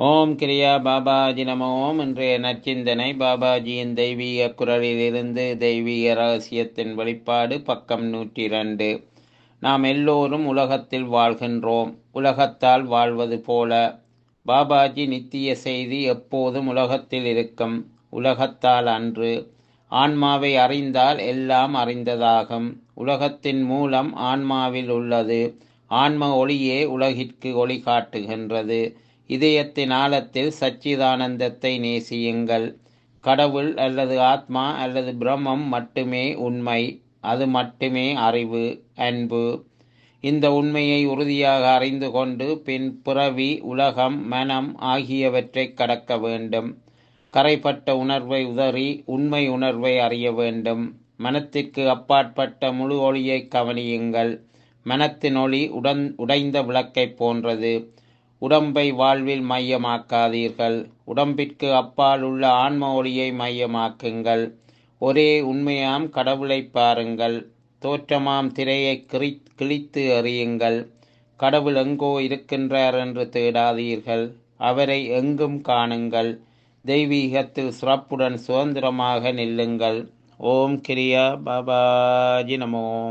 ஓம் கிரியா பாபாஜி நம ஓம் இன்றைய நற்சிந்தனை பாபாஜியின் தெய்வீக குரலிலிருந்து தெய்வீக ரகசியத்தின் வெளிப்பாடு பக்கம் நூற்றி இரண்டு நாம் எல்லோரும் உலகத்தில் வாழ்கின்றோம் உலகத்தால் வாழ்வது போல பாபாஜி நித்திய செய்தி எப்போதும் உலகத்தில் இருக்கும் உலகத்தால் அன்று ஆன்மாவை அறிந்தால் எல்லாம் அறிந்ததாகும் உலகத்தின் மூலம் ஆன்மாவில் உள்ளது ஆன்ம ஒளியே உலகிற்கு ஒளி காட்டுகின்றது இதயத்தின் ஆழத்தில் சச்சிதானந்தத்தை நேசியுங்கள் கடவுள் அல்லது ஆத்மா அல்லது பிரம்மம் மட்டுமே உண்மை அது மட்டுமே அறிவு அன்பு இந்த உண்மையை உறுதியாக அறிந்து கொண்டு பின் பிறவி உலகம் மனம் ஆகியவற்றை கடக்க வேண்டும் கரைப்பட்ட உணர்வை உதறி உண்மை உணர்வை அறிய வேண்டும் மனத்திற்கு அப்பாற்பட்ட முழு ஒளியை கவனியுங்கள் மனத்தின் ஒளி உடன் உடைந்த விளக்கைப் போன்றது உடம்பை வாழ்வில் மையமாக்காதீர்கள் உடம்பிற்கு அப்பால் உள்ள ஆன்ம ஒளியை மையமாக்குங்கள் ஒரே உண்மையாம் கடவுளை பாருங்கள் தோற்றமாம் திரையை கிரி கிழித்து எறியுங்கள் கடவுள் எங்கோ இருக்கின்றார் என்று தேடாதீர்கள் அவரை எங்கும் காணுங்கள் தெய்வீகத்தில் சிறப்புடன் சுதந்திரமாக நில்லுங்கள் ஓம் கிரியா பாபாஜி நமோம்